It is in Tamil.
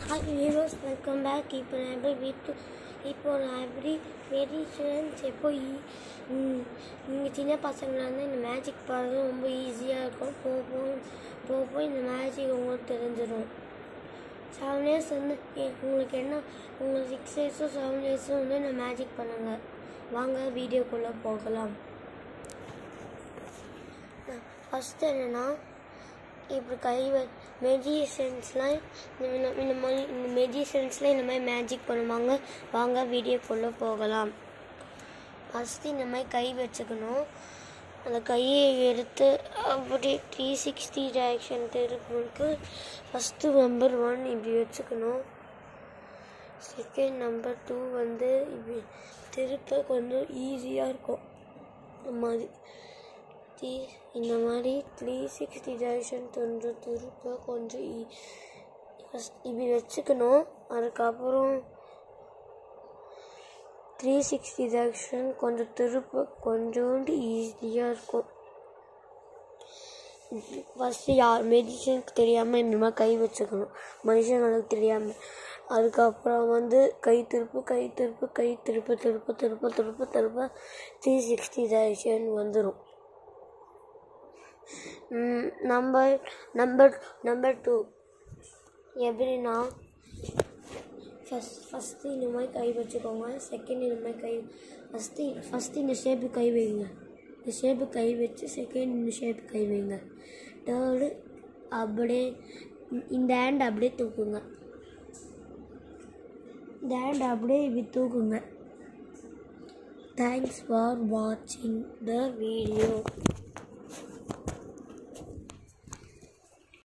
ஹாய் வியூவர்ஸ் வெல்கம் பேக் இப்போ நான் எப்படி வீட்டு இப்போ நான் எப்படி மெடிஷன்ஸ் எப்போ நீங்கள் சின்ன பசங்களாக இருந்தால் இந்த மேஜிக் பாடுறது ரொம்ப ஈஸியாக இருக்கும் போக போக போக போக இந்த மேஜிக் உங்களுக்கு தெரிஞ்சிடும் செவன் இயர்ஸ் வந்து எ- உங்களுக்கு என்ன உங்களுக்கு சிக்ஸ் இயர்ஸோ செவன் இயர்ஸோ வந்து இந்த மேஜிக் பண்ணுங்கள் வாங்க வீடியோக்குள்ளே போகலாம் ஃபஸ்ட்டு என்னென்னா இப்படி கை வ மெஜிஷியன்ஸ்லாம் இந்த இந்த- இந்த மாதிரி இந்த மெஜிஷியன்ஸ்லாம் இந்த மாதிரி மேஜிக் பண்ணுவாங்க வாங்க வீடியோக்குள்ளே போகலாம் ஃபஸ்ட்டு இந்த மாதிரி கை வச்சுக்கணும் அந்த கையை எடுத்து அப்படி த்ரீ சிக்ஸ்டி டைரக்ஷன் திருப்பி ஃபஸ்ட்டு நம்பர் ஒன் இப்படி வச்சுக்கணும் செகண்ட் நம்பர் டூ வந்து இப்படி திருப்ப கொஞ்சம் ஈஸியாக இருக்கும் இந்த மாதிரி த்ரீ இந்த மாதிரி த்ரீ சிக்ஸ்டி டைரக்ஷன் கொஞ்சம் திருப்ப கொஞ்சம் ஈ- first இப்படி வச்சுக்கணும் அதுக்கப்புறம் த்ரீ சிக்ஸ்டி டைரக்ஷன் கொஞ்சம் திருப்ப கொஞ்சோண்டு ஈஸியாக இருக்கும் ஃபஸ்ட்டு யார் மெடிஷனுக்கு தெரியாமல் இந்த மாதிரி கை வச்சுக்கணும் மனுஷங்களுக்கு தெரியாமல் அதுக்கப்புறம் வந்து கை திருப்பு கை திருப்பு கை திருப்பு திருப்பு திருப்பு திருப்பு திருப்ப த்ரீ சிக்ஸ்டி டைரக்ஷன் வந்துடும் நம்பர் நம்பர் நம்பர் டூ எப்படின்னா ஃபஸ்ட் ஃபஸ்ட்டு இந்த மாதிரி கை வச்சுக்கோங்க செகண்ட் இந்த மாதிரி கை ஃபஸ்ட்டு ஃபஸ்ட்டு இந்த ஷேப்பு கை வைங்க இந்த ஷேப்பு கை வச்சு செகண்ட் இந்த ஷேப்பு கை வைங்க தேர்டு அப்படியே இந்த ஹேண்ட் அப்படியே தூக்குங்க இந்த ஹேண்ட் அப்படியே இப்படி தூக்குங்க தேங்க்ஸ் ஃபார் வாட்சிங் த வீடியோ